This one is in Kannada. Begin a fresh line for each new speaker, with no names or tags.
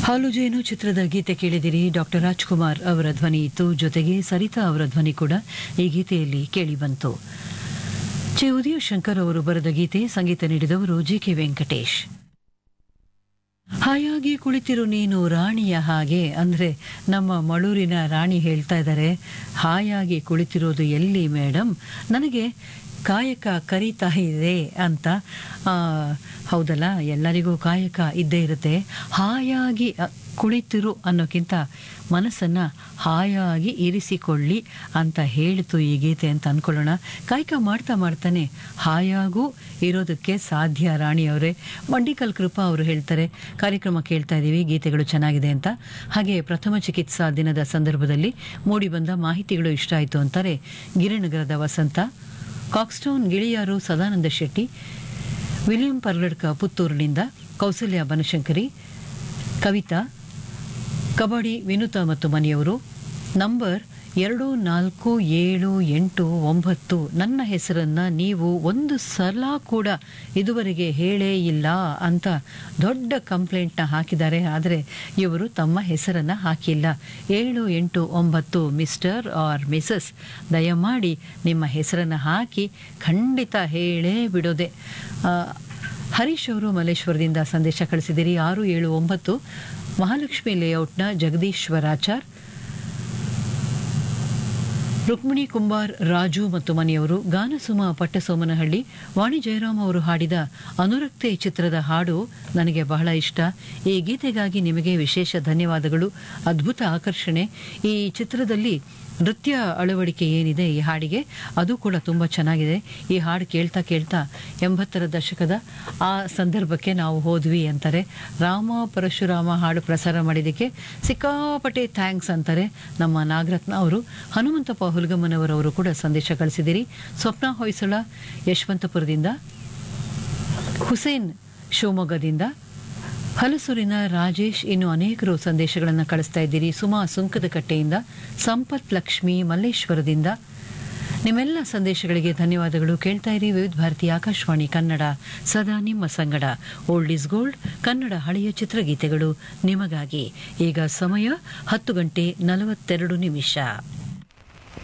ಹಾಲು ಜೇನು ಚಿತ್ರದ ಗೀತೆ ಕೇಳಿದಿರಿ ಡಾಕ್ಟರ್ ರಾಜ್ಕುಮಾರ್ ಅವರ ಧ್ವನಿ ಇತ್ತು ಜೊತೆಗೆ ಸರಿತಾ ಅವರ ಧ್ವನಿ ಕೂಡ ಈ ಗೀತೆಯಲ್ಲಿ ಕೇಳಿಬಂತು ಚೆ ಉದಯ ಶಂಕರ್ ಅವರು ಬರೆದ ಗೀತೆ ಸಂಗೀತ ನೀಡಿದವರು ಜಿ ಕೆ ವೆಂಕಟೇಶ್ ಹಾಯಾಗಿ ಕುಳಿತಿರು ನೀನು ರಾಣಿಯ ಹಾಗೆ ಅಂದ್ರೆ ನಮ್ಮ ಮಳೂರಿನ ರಾಣಿ ಹೇಳ್ತಾ ಇದ್ದಾರೆ ಹಾಯಾಗಿ ಕುಳಿತಿರೋದು ಎಲ್ಲಿ ಮೇಡಮ್ ನನಗೆ ಕಾಯಕ ಕರೀತಾ ಇದೆ ಅಂತ ಆ, ಹೌದಲ್ಲ ಎಲ್ಲರಿಗೂ ಕಾಯಕ ಇದ್ದೇ ಇರುತ್ತೆ ಹಾಯಾಗಿ ಅ, ಕುಳಿತಿರು ಅನ್ನೋಕ್ಕಿಂತ ಮನಸ್ಸನ್ನ ಹಾಯಾಗಿ ಇರಿಸಿಕೊಳ್ಳಿ ಅಂತ ಹೇಳಿತು ಈ ಗೀತೆ ಅಂತ ಅನ್ಕೊಳ್ಳೋಣ ಕಾಯಕ ಮಾಡ್ತಾ ಮಾಡ್ತಾನೆ ಹಾಯಾಗೂ ಇರೋದಕ್ಕೆ ಸಾಧ್ಯ ರಾಣಿಯವರೇ ಮಂಡಿಕಲ್ ಕೃಪಾ ಅವರು ಹೇಳ್ತಾರೆ ಕಾರ್ಯಕ್ರಮ ಕೇಳ್ತಾ ಇದ್ದೀವಿ ಗೀತೆಗಳು ಚೆನ್ನಾಗಿದೆ ಅಂತ ಹಾಗೆ ಪ್ರಥಮ ಚಿಕಿತ್ಸಾ ದಿನದ ಸಂದರ್ಭದಲ್ಲಿ ಮೂಡಿಬಂದ ಮಾಹಿತಿಗಳು ಇಷ್ಟ ಆಯಿತು ಅಂತಾರೆ ಗಿರಿನಗರದ ವಸಂತ ಕಾಕ್ಸ್ಟೋನ್ ಗಿಳಿಯಾರು ಸದಾನಂದ ಶೆಟ್ಟಿ ವಿಲಿಯಂ ಪರ್ಗಡ್ಕ ಪುತ್ತೂರಿನಿಂದ ಕೌಸಲ್ಯ ಬನಶಂಕರಿ ಕವಿತಾ ಕಬಡ್ಡಿ ವಿನುತಾ ಮತ್ತು ಮನೆಯವರು ನಂಬರ್ ಎರಡು ನಾಲ್ಕು ಏಳು ಎಂಟು ಒಂಬತ್ತು ನನ್ನ ಹೆಸರನ್ನ ನೀವು ಒಂದು ಸಲ ಕೂಡ ಇದುವರೆಗೆ ಹೇಳೇ ಇಲ್ಲ ಅಂತ ದೊಡ್ಡ ಕಂಪ್ಲೇಂಟ್ನ ಹಾಕಿದ್ದಾರೆ ಆದರೆ ಇವರು ತಮ್ಮ ಹೆಸರನ್ನ ಹಾಕಿಲ್ಲ ಏಳು ಎಂಟು ಒಂಬತ್ತು ಮಿಸ್ಟರ್ ಆರ್ ಮಿಸಸ್ ದಯಮಾಡಿ ನಿಮ್ಮ ಹೆಸರನ್ನು ಹಾಕಿ ಖಂಡಿತ ಹೇಳೇ ಬಿಡೋದೆ ಆ, ಹರೀಶ್ ಅವರು ಮಲ್ಲೇಶ್ವರದಿಂದ ಸಂದೇಶ ಕಳಿಸಿದಿರಿ ಆರು ಏಳು ಒಂಬತ್ತು ಮಹಾಲಕ್ಷ್ಮಿ ಲೇಔಟ್ನ ಜಗದೀಶ್ವರಾಚಾರ್ ರುಕ್ಮಿಣಿ ಕುಂಬಾರ್ ರಾಜು ಮತ್ತು ಮನೆಯವರು ಗಾನಸುಮ ಪಟ್ಟಸೋಮನಹಳ್ಳಿ ವಾಣಿ ಜಯರಾಮ್ ಅವರು ಹಾಡಿದ ಅನುರಕ್ತೆ ಚಿತ್ರದ ಹಾಡು ನನಗೆ ಬಹಳ ಇಷ್ಟ ಈ ಗೀತೆಗಾಗಿ ನಿಮಗೆ ವಿಶೇಷ ಧನ್ಯವಾದಗಳು ಅದ್ಭುತ ಆಕರ್ಷಣೆ ಈ ಚಿತ್ರದಲ್ಲಿ ನೃತ್ಯ ಅಳವಡಿಕೆ ಏನಿದೆ ಈ ಹಾಡಿಗೆ ಅದು ಕೂಡ ತುಂಬ ಚೆನ್ನಾಗಿದೆ ಈ ಹಾಡು ಕೇಳ್ತಾ ಕೇಳ್ತಾ ಎಂಬತ್ತರ ದಶಕದ ಆ ಸಂದರ್ಭಕ್ಕೆ ನಾವು ಹೋದ್ವಿ ಅಂತಾರೆ ರಾಮ ಪರಶುರಾಮ ಹಾಡು ಪ್ರಸಾರ ಮಾಡಿದ್ದಕ್ಕೆ ಸಿಕ್ಕಾಪಟ್ಟೆ ಥ್ಯಾಂಕ್ಸ್ ಅಂತಾರೆ ನಮ್ಮ ನಾಗರತ್ನ ಅವರು ಹನುಮಂತಪ್ಪ ಹುಲ್ಗಮ್ಮನವರವರು ಕೂಡ ಸಂದೇಶ ಕಳಿಸಿದಿರಿ ಸ್ವಪ್ನ ಹೊಯ್ಸಳ ಯಶವಂತಪುರದಿಂದ ಹುಸೇನ್ ಶಿವಮೊಗ್ಗದಿಂದ ಹಲಸೂರಿನ ರಾಜೇಶ್ ಇನ್ನು ಅನೇಕರು ಸಂದೇಶಗಳನ್ನು ಕಳಿಸ್ತಾ ಇದ್ದೀರಿ ಸುಮಾ ಸುಂಕದಕಟ್ಟೆಯಿಂದ ಸಂಪತ್ ಲಕ್ಷ್ಮಿ ಮಲ್ಲೇಶ್ವರದಿಂದ ನಿಮ್ಮೆಲ್ಲ ಸಂದೇಶಗಳಿಗೆ ಧನ್ಯವಾದಗಳು ಕೇಳ್ತಾ ಇರಿ ವಿವಿಧ ಭಾರತಿ ಆಕಾಶವಾಣಿ ಕನ್ನಡ ಸದಾ ನಿಮ್ಮ ಸಂಗಡ ಓಲ್ಡ್ ಇಸ್ ಗೋಲ್ಡ್ ಕನ್ನಡ ಹಳೆಯ ಚಿತ್ರಗೀತೆಗಳು ನಿಮಗಾಗಿ ಈಗ ಸಮಯ ಹತ್ತು ಗಂಟೆ ನಲವತ್ತೆರಡು ನಿಮಿಷ